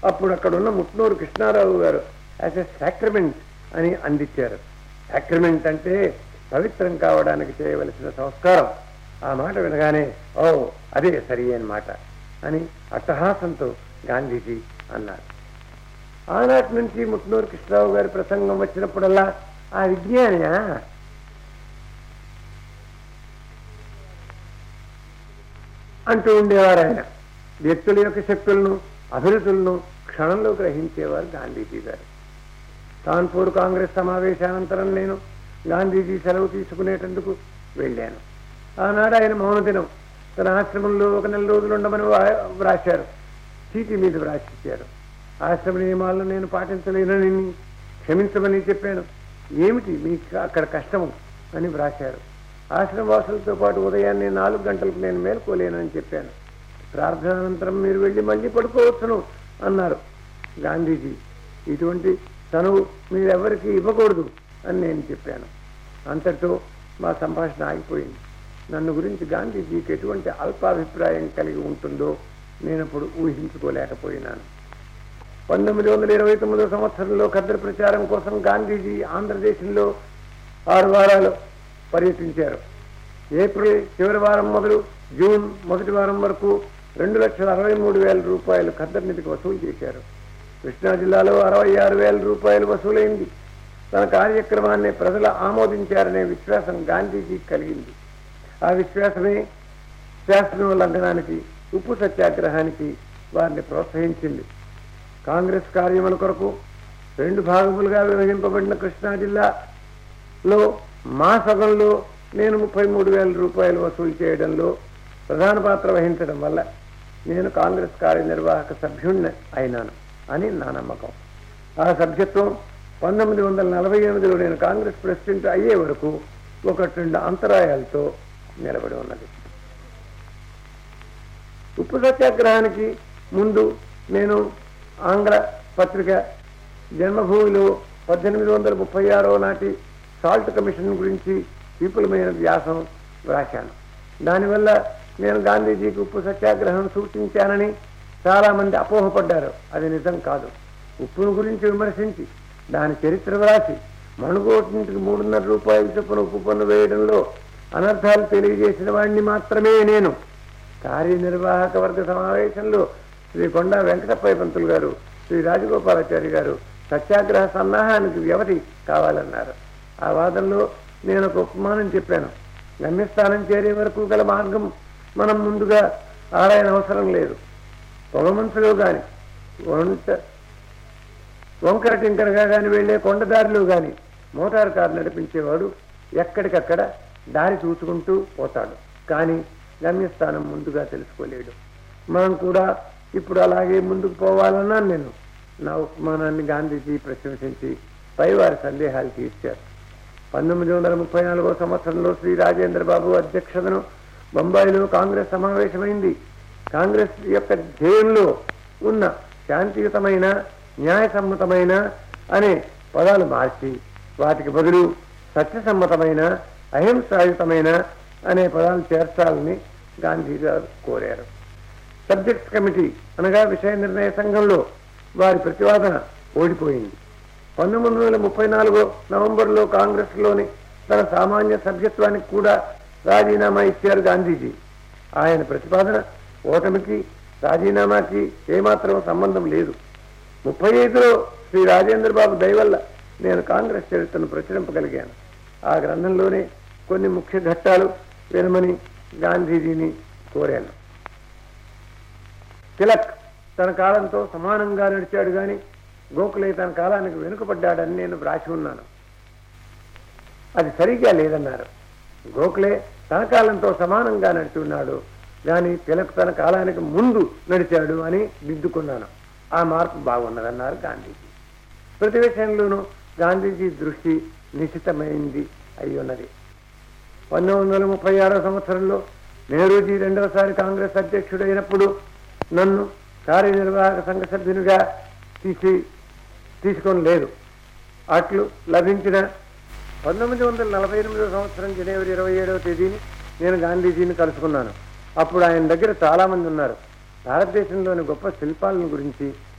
అప్పుడు అక్కడ ఉన్న ముట్నూరు కృష్ణారావు గారు యాజ్ ఎ సాక్రమెంట్ అని అందించారు సాక్రమెంట్ అంటే పవిత్రం కావడానికి చేయవలసిన సంస్కారం ఆ మాట వినగానే ఓ అదే సరి అయిన మాట అని అట్టహాసంతో గాంధీజీ అన్నారు ఆనాటి నుంచి ముట్నూరు కృష్ణరావు గారి ప్రసంగం వచ్చినప్పుడల్లా ఆ విజ్ఞానియా అంటూ ఉండేవారు ఆయన వ్యక్తుల యొక్క శక్తులను అభిరుచులను క్షణంలో గ్రహించేవారు గాంధీజీ గారు కాన్పూర్ కాంగ్రెస్ సమావేశానంతరం నేను గాంధీజీ సెలవు తీసుకునేటందుకు వెళ్ళాను ఆనాడు ఆయన మౌనదినం తన ఆశ్రమంలో ఒక నెల రోజులు ఉండమని వా- వ్రాశారు చీటీ మీద వ్రాసిచ్చారు ఆశ్రమ నియమాలను నేను పాటించలేనని క్షమించమని చెప్పాను ఏమిటి మీకు అక్కడ కష్టము అని వ్రాశారు ఆశ్రమవాసులతో పాటు ఉదయాన్నే నాలుగు గంటలకు నేను మేల్కోలేనని చెప్పాను ప్రార్థన అనంతరం మీరు వెళ్ళి మళ్ళీ పడుకోవచ్చును అన్నారు గాంధీజీ ఇటువంటి తనువు మీరెవరికి ఇవ్వకూడదు అని నేను చెప్పాను అంతటితో మా సంభాషణ ఆగిపోయింది నన్ను గురించి గాంధీజీకి ఎటువంటి అల్పాభిప్రాయం కలిగి ఉంటుందో నేను అప్పుడు ఊహించుకోలేకపోయినాను పంతొమ్మిది వందల ఇరవై తొమ్మిదో సంవత్సరంలో ఖద్దరు ప్రచారం కోసం గాంధీజీ ఆంధ్రదేశంలో ఆరు వారాలు పర్యటించారు ఏప్రిల్ చివరి వారం మొదలు జూన్ మొదటి వారం వరకు రెండు లక్షల అరవై మూడు వేల రూపాయలు ఖద్దరు నిధికి వసూలు చేశారు కృష్ణా జిల్లాలో అరవై ఆరు వేల రూపాయలు వసూలైంది తన కార్యక్రమాన్ని ప్రజలు ఆమోదించారనే విశ్వాసం గాంధీజీకి కలిగింది ఆ విశ్వాసమే శాసనోల్లంఘనానికి ఉప్పు సత్యాగ్రహానికి వారిని ప్రోత్సహించింది కాంగ్రెస్ కార్యముల కొరకు రెండు భాగములుగా విభజింపబడిన కృష్ణా జిల్లాలో మా సభల్లో నేను ముప్పై మూడు వేల రూపాయలు వసూలు చేయడంలో ప్రధాన పాత్ర వహించడం వల్ల నేను కాంగ్రెస్ కార్యనిర్వాహక సభ్యుణ్ణి అయినాను అని నా నమ్మకం ఆ సభ్యత్వం పంతొమ్మిది వందల నలభై ఎనిమిదిలో నేను కాంగ్రెస్ ప్రెసిడెంట్ అయ్యే వరకు ఒకటి రెండు అంతరాయాలతో నిలబడి ఉన్నది ఉప్పు సత్యాగ్రహానికి ముందు నేను ఆంగ్ల పత్రిక జన్మభూమిలో పద్దెనిమిది వందల ముప్పై ఆరో నాటి సాల్ట్ కమిషన్ గురించి విపులమైన వ్యాసం వ్రాశాను దానివల్ల నేను గాంధీజీకి ఉప్పు సత్యాగ్రహం సూచించానని చాలా మంది అపోహపడ్డారు అది నిజం కాదు ఉప్పును గురించి విమర్శించి దాని చరిత్ర వ్రాసి మణుగోటింటికి మూడున్నర రూపాయల చొప్పున ఉప్పు పన్ను వేయడంలో అనర్థాలు తెలియజేసిన వాడిని మాత్రమే నేను కార్యనిర్వాహక వర్గ సమావేశంలో శ్రీ కొండా వెంకటప్పయ్య పంతులు గారు శ్రీ రాజగోపాలాచారి గారు సత్యాగ్రహ సన్నాహానికి వ్యవధి కావాలన్నారు ఆ వాదంలో నేను ఒక ఉపమానం చెప్పాను గమ్యస్థానం చేరే వరకు గల మార్గం మనం ముందుగా ఆరాయన అవసరం లేదు పొగమంచులో గాని వంట వంకర టింకరగా గాని వెళ్లే కొండదారిలో గాని మోటార్ కారు నడిపించేవాడు ఎక్కడికక్కడ దారి చూసుకుంటూ పోతాడు కానీ గమ్యస్థానం ముందుగా తెలుసుకోలేడు మనం కూడా ఇప్పుడు అలాగే ముందుకు పోవాలన్నాను నేను నా ఉపమానాన్ని గాంధీజీ ప్రశంసించి పైవారి సందేహాలు తీర్చారు పంతొమ్మిది వందల ముప్పై నాలుగో సంవత్సరంలో శ్రీ రాజేంద్ర బాబు అధ్యక్షతను బొంబాయిలో కాంగ్రెస్ సమావేశమైంది కాంగ్రెస్ యొక్క ధ్యేయంలో ఉన్న శాంతియుతమైన న్యాయసమ్మతమైన అనే పదాలు మార్చి వాటికి బదులు సత్యసమ్మతమైన అహింసాయుతమైన అనే పదాలు చేర్చాలని గాంధీ గారు కోరారు సబ్జెక్ట్స్ కమిటీ అనగా విషయ నిర్ణయ సంఘంలో వారి ప్రతివాదన ఓడిపోయింది పంతొమ్మిది వందల ముప్పై నాలుగో నవంబర్లో కాంగ్రెస్లోని తన సామాన్య సభ్యత్వానికి కూడా రాజీనామా ఇచ్చారు గాంధీజీ ఆయన ప్రతిపాదన ఓటమికి రాజీనామాకి ఏమాత్రం సంబంధం లేదు ముప్పై ఐదులో శ్రీ రాజేంద్ర బాబు దయవల్ల నేను కాంగ్రెస్ చరిత్రను ప్రచురింపగలిగాను ఆ గ్రంథంలోనే కొన్ని ముఖ్య ఘట్టాలు వినమని గాంధీజీని కోరాను తిలక్ తన కాలంతో సమానంగా నడిచాడు గాని గోఖలే తన కాలానికి వెనుకబడ్డాడని నేను వ్రాసి ఉన్నాను అది సరిగా లేదన్నారు గోఖలే తన కాలంతో సమానంగా నడిచి ఉన్నాడు కానీ తిలక్ తన కాలానికి ముందు నడిచాడు అని దిద్దుకున్నాను ఆ మార్పు బాగున్నదన్నారు గాంధీజీ ప్రతి విషయంలోనూ గాంధీజీ దృష్టి నిశ్చితమైంది అయి ఉన్నది పంతొమ్మిది వందల ముప్పై ఆరో సంవత్సరంలో నెహ్రూజీ రెండవసారి కాంగ్రెస్ అధ్యక్షుడైనప్పుడు నన్ను కార్యనిర్వాహక సంఘ సభ్యునిగా తీసి తీసుకొని లేదు అట్లు లభించిన పంతొమ్మిది వందల నలభై ఎనిమిదవ సంవత్సరం జనవరి ఇరవై ఏడవ తేదీని నేను గాంధీజీని కలుసుకున్నాను అప్పుడు ఆయన దగ్గర చాలా మంది ఉన్నారు భారతదేశంలోని గొప్ప శిల్పాలను గురించి